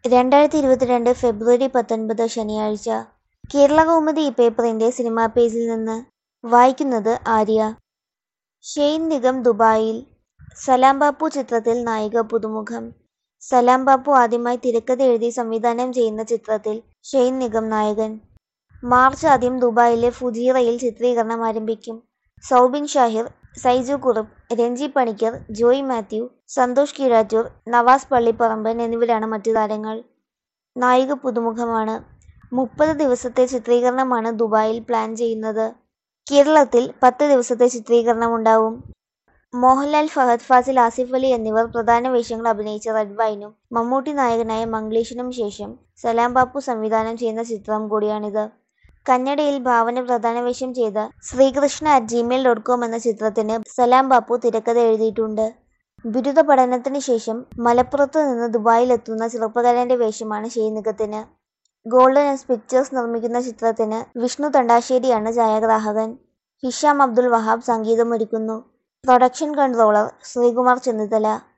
രണ്ടായിരത്തി ഇരുപത്തിരണ്ട് ഫെബ്രുവരി പത്തൊൻപത് ശനിയാഴ്ച കേരളകൗമുദി ഈ പേപ്പറിന്റെ സിനിമാ പേജിൽ നിന്ന് വായിക്കുന്നത് ആര്യ ഷെയ്ൻ നിഗം ദുബായിൽ സലാം ബാപ്പു ചിത്രത്തിൽ നായിക പുതുമുഖം സലാം ബാപ്പു ആദ്യമായി തിരക്കഥ എഴുതി സംവിധാനം ചെയ്യുന്ന ചിത്രത്തിൽ ഷെയ്ൻ നിഗം നായകൻ മാർച്ച് ആദ്യം ദുബായിലെ ഫുജീറയിൽ ചിത്രീകരണം ആരംഭിക്കും സൗബിൻ ഷാഹിർ സൈജു കുറുപ്പ് രഞ്ജി പണിക്കർ ജോയ് മാത്യു സന്തോഷ് കീഴാറ്റൂർ നവാസ് പള്ളിപ്പറമ്പൻ എന്നിവരാണ് മറ്റു താരങ്ങൾ നായിക പുതുമുഖമാണ് മുപ്പത് ദിവസത്തെ ചിത്രീകരണമാണ് ദുബായിൽ പ്ലാൻ ചെയ്യുന്നത് കേരളത്തിൽ പത്ത് ദിവസത്തെ ചിത്രീകരണം ഉണ്ടാവും മോഹൻലാൽ ഫഹദ് ഫാസിൽ ആസിഫ് അലി എന്നിവർ പ്രധാന വേഷങ്ങൾ അഭിനയിച്ച റെഡ് വൈനും മമ്മൂട്ടി നായകനായ മംഗ്ലീഷിനും ശേഷം സലാം ബാപ്പു സംവിധാനം ചെയ്യുന്ന ചിത്രം കൂടിയാണിത് കന്നഡയിൽ ഭാവന പ്രധാന വേഷം ചെയ്ത Srikrishna at Gmail dot com എന്ന ചിത്രത്തിന് സലാം ബാപ്പു തിരക്കഥ എഴുതിയിട്ടുണ്ട് ബിരുദ പഠനത്തിന് ശേഷം മലപ്പുറത്ത് നിന്ന് ദുബായിലെത്തുന്ന ചെറുപ്പക്കാരന്റെ വേഷമാണ് ഷെയ്നികത്തിന് ഗോൾഡൻ എസ് പിക്ചേഴ്സ് നിർമ്മിക്കുന്ന ചിത്രത്തിന് വിഷ്ണു തണ്ടാശ്ശേരിയാണ് ഛായാഗ്രാഹകൻ ഹിഷാം അബ്ദുൽ വഹാബ് സംഗീതമൊരുക്കുന്നു പ്രൊഡക്ഷൻ കൺട്രോളർ ശ്രീകുമാർ ചെന്നിത്തല